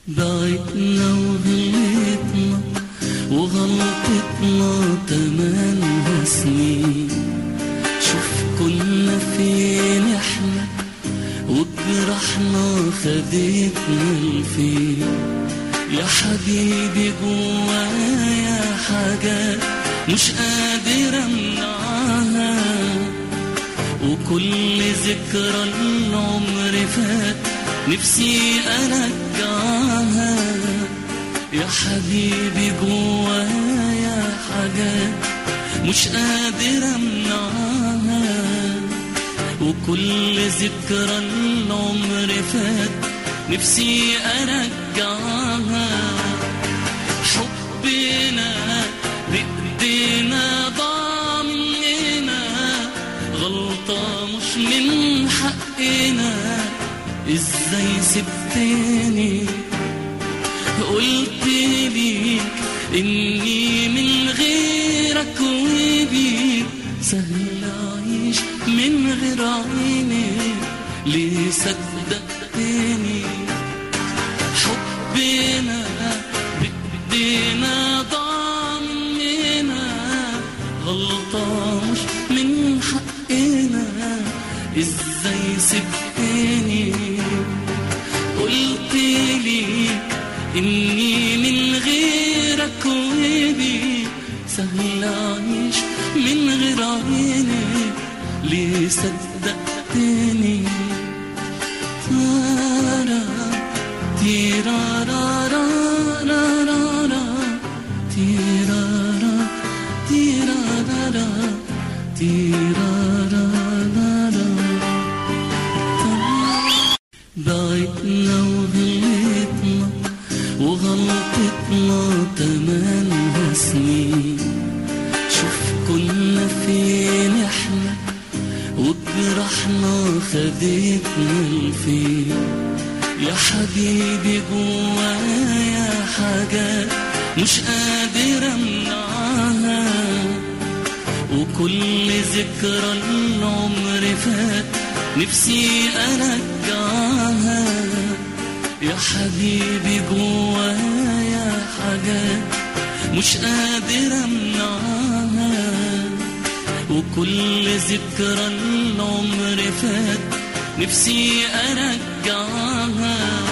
بعدنا وغلطنا وغلطتنا تمنها سنين شوف كنا فين احنا وجرحنا خدتنا لفين يا حبيبي جوايا حاجات مش قادر امنعها وكل ذكرى العمر فات نفسي ارجعها يا حبيبي جوايا حاجات مش قادر امنعها وكل ذكرى العمر فات نفسي ارجعها حبنا بايدينا ضاع مننا غلطة مش من حقنا ازاي سبتني قلت ليك اني من غيرك وبيك سهل اعيش من غير عيني ليه صدقتني حبنا بايدينا ضاع مننا غلطة مش من حقنا ازاي سبتني قلت ليك اني من غيرك وبيك سهل اعيش من غير عيني ليه صدقتني تارا تيرارا تيرارا تيرارا تيرارا بعدنا وغلطنا وغلطتنا تمنها سنين شوف كنا فين احنا وجرحنا خدتنا لفين يا حبيبي جوايا حاجات مش قادر امنعها وكل ذكرى العمر فات نفسي ارجعها يا حبيبي جوايا حاجات مش قادر امنعها وكل ذكرى العمر فات نفسي ارجعها